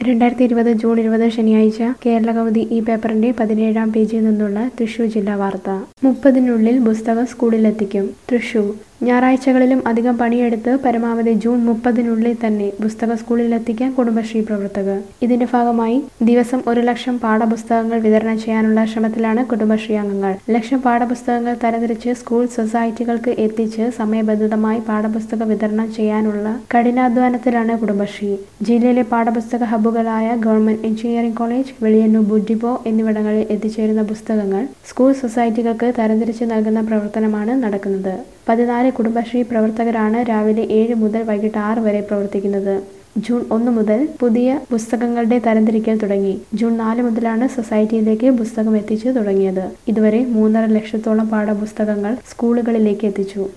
രണ്ടായിരത്തി ഇരുപത് ജൂൺ ഇരുപത് ശനിയാഴ്ച കേരള കൗമുദി ഈ പേപ്പറിന്റെ പതിനേഴാം പേജിൽ നിന്നുള്ള തൃശൂർ ജില്ലാ വാർത്ത മുപ്പതിനുള്ളിൽ പുസ്തകം സ്കൂളിലെത്തിക്കും തൃശൂർ ഞായറാഴ്ചകളിലും അധികം പണിയെടുത്ത് പരമാവധി ജൂൺ മുപ്പതിനുള്ളിൽ തന്നെ പുസ്തകം സ്കൂളിലെത്തിക്കാൻ കുടുംബശ്രീ പ്രവർത്തകർ ഇതിന്റെ ഭാഗമായി ദിവസം ഒരു ലക്ഷം പാഠപുസ്തകങ്ങൾ വിതരണം ചെയ്യാനുള്ള ശ്രമത്തിലാണ് കുടുംബശ്രീ അംഗങ്ങൾ ലക്ഷം പാഠപുസ്തകങ്ങൾ തരംതിരിച്ച് സ്കൂൾ സൊസൈറ്റികൾക്ക് എത്തിച്ച് സമയബന്ധിതമായി പാഠപുസ്തക വിതരണം ചെയ്യാനുള്ള കഠിനാധ്വാനത്തിലാണ് കുടുംബശ്രീ ജില്ലയിലെ പാഠപുസ്തക ഹബ്ബുകളായ ഗവൺമെന്റ് എഞ്ചിനീയറിംഗ് കോളേജ് വെളിയന്നൂർ ബുഡിബോ എന്നിവിടങ്ങളിൽ എത്തിച്ചേരുന്ന പുസ്തകങ്ങൾ സ്കൂൾ സൊസൈറ്റികൾക്ക് തരംതിരിച്ച് നൽകുന്ന പ്രവർത്തനമാണ് നടക്കുന്നത് പതിനാല് കുടുംബശ്രീ പ്രവർത്തകരാണ് രാവിലെ ഏഴ് മുതൽ വൈകിട്ട് ആറ് വരെ പ്രവർത്തിക്കുന്നത് ജൂൺ ഒന്ന് മുതൽ പുതിയ പുസ്തകങ്ങളുടെ തരംതിരിക്കൽ തുടങ്ങി ജൂൺ നാല് മുതലാണ് സൊസൈറ്റിയിലേക്ക് പുസ്തകം എത്തിച്ചു തുടങ്ങിയത് ഇതുവരെ മൂന്നര ലക്ഷത്തോളം പാഠപുസ്തകങ്ങൾ സ്കൂളുകളിലേക്ക് എത്തിച്ചു